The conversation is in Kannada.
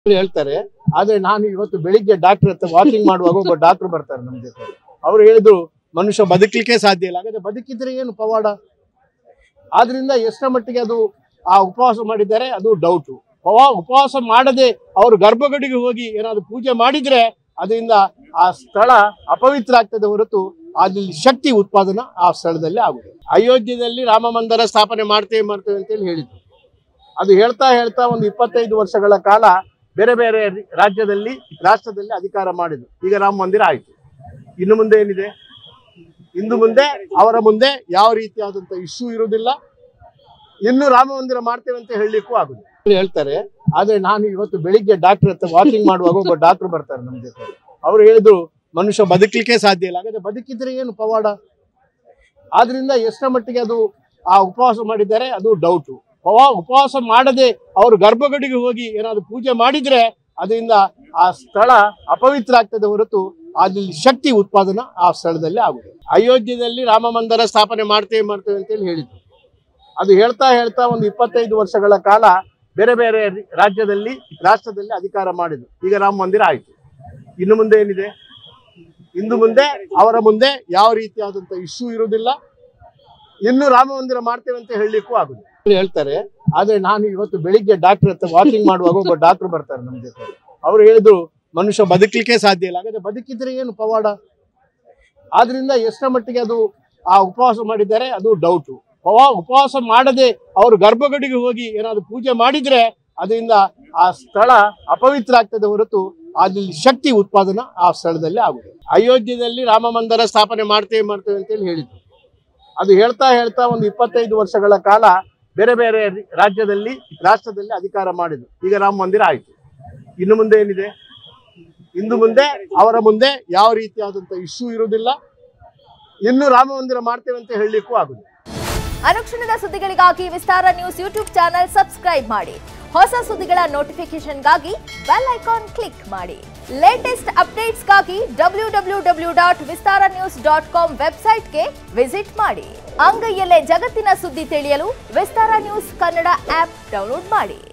ಹೇಳ್ತಾರೆ ಆದ್ರೆ ನಾನು ಇವತ್ತು ಬೆಳಿಗ್ಗೆ ಡಾಕ್ಟರ್ ಹತ್ರ ವಾಕಿಂಗ್ ಮಾಡುವಾಗ ಒಬ್ಬ ಡಾಕ್ಟರ್ ಬರ್ತಾರೆ ನಮ್ಮ ಜೊತೆ ಅವ್ರು ಹೇಳಿದ್ರು ಮನುಷ್ಯ ಬದುಕಲಿಕ್ಕೆ ಸಾಧ್ಯ ಇಲ್ಲ ಹಾಗಾದ್ರೆ ಬದುಕಿದ್ರೆ ಏನು ಪವಾಡ ಆದ್ರಿಂದ ಎಷ್ಟರ ಮಟ್ಟಿಗೆ ಅದು ಆ ಉಪವಾಸ ಮಾಡಿದ್ದಾರೆ ಅದು ಡೌಟು ಪವಾ ಉಪವಾಸ ಮಾಡದೆ ಅವರು ಗರ್ಭಗಡಿಗೆ ಹೋಗಿ ಏನಾದ್ರು ಪೂಜೆ ಮಾಡಿದ್ರೆ ಅದರಿಂದ ಆ ಸ್ಥಳ ಅಪವಿತ್ರ ಆಗ್ತದೆ ಹೊರತು ಅಲ್ಲಿ ಶಕ್ತಿ ಉತ್ಪಾದನಾ ಆ ಸ್ಥಳದಲ್ಲಿ ಆಗುತ್ತದೆ ಅಯೋಧ್ಯೆಯಲ್ಲಿ ರಾಮ ಮಂದಿರ ಸ್ಥಾಪನೆ ಮಾಡ್ತೇವೆ ಮಾಡ್ತೇವೆ ಅಂತೇಳಿ ಹೇಳಿದ್ರು ಅದು ಹೇಳ್ತಾ ಹೇಳ್ತಾ ಒಂದು ಇಪ್ಪತ್ತೈದು ವರ್ಷಗಳ ಕಾಲ ಬೇರೆ ಬೇರೆ ರಾಜ್ಯದಲ್ಲಿ ರಾಷ್ಟ್ರದಲ್ಲಿ ಅಧಿಕಾರ ಮಾಡಿದ್ರು ಈಗ ರಾಮ ಮಂದಿರ ಆಯ್ತು ಇನ್ನು ಮುಂದೆ ಏನಿದೆ ಇನ್ನು ಮುಂದೆ ಅವರ ಮುಂದೆ ಯಾವ ರೀತಿಯಾದಂತ ಇಶ್ಯೂ ಇರುವುದಿಲ್ಲ ಇನ್ನು ರಾಮ ಮಂದಿರ ಮಾಡ್ತೇವೆ ಅಂತ ಹೇಳಲಿಕ್ಕೂ ಆಗುದು ಹೇಳ್ತಾರೆ ಆದ್ರೆ ನಾನು ಇವತ್ತು ಬೆಳಿಗ್ಗೆ ಡಾಕ್ಟರ್ ಹತ್ರ ವಾಕಿಂಗ್ ಮಾಡುವಾಗ ಒಬ್ಬ ಡಾಕ್ಟರ್ ಬರ್ತಾರೆ ನಮ್ಮ ಜೊತೆ ಅವ್ರು ಹೇಳಿದ್ರು ಮನುಷ್ಯ ಬದುಕಲಿಕ್ಕೆ ಸಾಧ್ಯ ಇಲ್ಲ ಹಾಗಾದ್ರೆ ಬದುಕಿದ್ರೆ ಏನು ಪವಾಡ ಆದ್ರಿಂದ ಎಷ್ಟರ ಮಟ್ಟಿಗೆ ಅದು ಆ ಉಪವಾಸ ಮಾಡಿದ್ದಾರೆ ಅದು ಡೌಟು ಪವಾ ಉಪವಾಸ ಮಾಡದೆ ಅವರು ಗರ್ಭಗಡಿಗೆ ಹೋಗಿ ಏನಾದ್ರು ಪೂಜೆ ಮಾಡಿದ್ರೆ ಅದರಿಂದ ಆ ಸ್ಥಳ ಅಪವಿತ್ರ ಆಗ್ತದೆ ಹೊರತು ಅಲ್ಲಿ ಶಕ್ತಿ ಉತ್ಪಾದನಾ ಆ ಸ್ಥಳದಲ್ಲಿ ಆಗುತ್ತದೆ ಅಯೋಧ್ಯೆಯಲ್ಲಿ ರಾಮ ಮಂದಿರ ಸ್ಥಾಪನೆ ಮಾಡ್ತೇವೆ ಮಾಡ್ತೇವೆ ಅಂತೇಳಿ ಹೇಳಿದ್ರು ಅದು ಹೇಳ್ತಾ ಹೇಳ್ತಾ ಒಂದು ಇಪ್ಪತ್ತೈದು ವರ್ಷಗಳ ಕಾಲ ಬೇರೆ ಬೇರೆ ರಾಜ್ಯದಲ್ಲಿ ರಾಷ್ಟ್ರದಲ್ಲಿ ಅಧಿಕಾರ ಮಾಡಿದ್ರು ಈಗ ರಾಮ ಮಂದಿರ ಆಯ್ತು ಇನ್ನು ಮುಂದೆ ಏನಿದೆ ಇನ್ನು ಮುಂದೆ ಅವರ ಮುಂದೆ ಯಾವ ರೀತಿಯಾದಂತ ಇಶ್ಯೂ ಇರುವುದಿಲ್ಲ ಇನ್ನು ರಾಮ ಮಂದಿರ ಮಾಡ್ತೇವೆ ಅಂತ ಹೇಳಲಿಕ್ಕೂ ಆಗುದು ಹೇಳ್ತಾರೆ ಆದ್ರೆ ನಾನು ಇವತ್ತು ಬೆಳಿಗ್ಗೆ ಡಾಕ್ಟರ್ ಹತ್ರ ವಾಕಿಂಗ್ ಮಾಡುವಾಗ ಒಬ್ಬ ಡಾಕ್ಟರ್ ಬರ್ತಾರೆ ನಮ್ಮ ಜೊತೆ ಅವ್ರು ಹೇಳಿದ್ರು ಮನುಷ್ಯ ಬದುಕಲಿಕ್ಕೆ ಸಾಧ್ಯ ಇಲ್ಲ ಹಾಗಾದ್ರೆ ಬದುಕಿದ್ರೆ ಏನು ಪವಾಡ ಆದ್ರಿಂದ ಎಷ್ಟರ ಮಟ್ಟಿಗೆ ಅದು ಆ ಉಪವಾಸ ಮಾಡಿದ್ದಾರೆ ಅದು ಡೌಟು ಪವಾ ಉಪವಾಸ ಮಾಡದೆ ಅವರು ಗರ್ಭಗಡಿಗೆ ಹೋಗಿ ಏನಾದ್ರು ಪೂಜೆ ಮಾಡಿದ್ರೆ ಅದರಿಂದ ಆ ಸ್ಥಳ ಅಪವಿತ್ರ ಆಗ್ತದೆ ಹೊರತು ಅಲ್ಲಿ ಶಕ್ತಿ ಉತ್ಪಾದನಾ ಆ ಸ್ಥಳದಲ್ಲಿ ಆಗುತ್ತದೆ ಅಯೋಧ್ಯೆಯಲ್ಲಿ ರಾಮ ಮಂದಿರ ಸ್ಥಾಪನೆ ಮಾಡ್ತೇವೆ ಮಾಡ್ತೇವೆ ಅಂತೇಳಿ ಹೇಳಿದ್ರು ಅದು ಹೇಳ್ತಾ ಹೇಳ್ತಾ ಒಂದು ಇಪ್ಪತ್ತೈದು ವರ್ಷಗಳ ಕಾಲ ಬೇರೆ ಬೇರೆ ರಾಜ್ಯದಲ್ಲಿ ರಾಷ್ಟ್ರದಲ್ಲಿ ಅಧಿಕಾರ ಮಾಡಿದ್ರು ಈಗ ರಾಮ ಮಂದಿರ ಆಯ್ತು ಇನ್ನು ಮುಂದೆ ಏನಿದೆ ಇನ್ನು ಮುಂದೆ ಅವರ ಮುಂದೆ ಯಾವ ರೀತಿಯಾದಂತ ಇಶ್ಯೂ ಇರುವುದಿಲ್ಲ ಇನ್ನು ರಾಮ ಮಂದಿರ ಮಾಡ್ತೇವೆ ಅಂತ ಹೇಳಲಿಕ್ಕೂ ಆಗುದು ಅನುಕ್ಷಣದ ಸುದ್ದಿಗಳಿಗಾಗಿ Vistara news YouTube channel subscribe ಮಾಡಿ ಹೊಸ ಸುದ್ದಿಗಳ ನೋಟಿಫಿಕೇಶನ್ಗಾಗಿ ಬೆಲ್ ಐಕಾನ್ ಕ್ಲಿಕ್ ಮಾಡಿ ಲೇಟೆಸ್ಟ್ ಅಪ್ಡೇಟ್ಸ್ಗಾಗಿ W W W dot Vistara news dot com ವೆಬ್ಸೈಟ್ಗೆ ವಿಸಿಟ್ ಮಾಡಿ ಅಂಗೈಯಲ್ಲೇ ಜಗತ್ತಿನ ಸುದ್ದಿ ತಿಳಿಯಲು Vistara news Kannada app download ಮಾಡಿ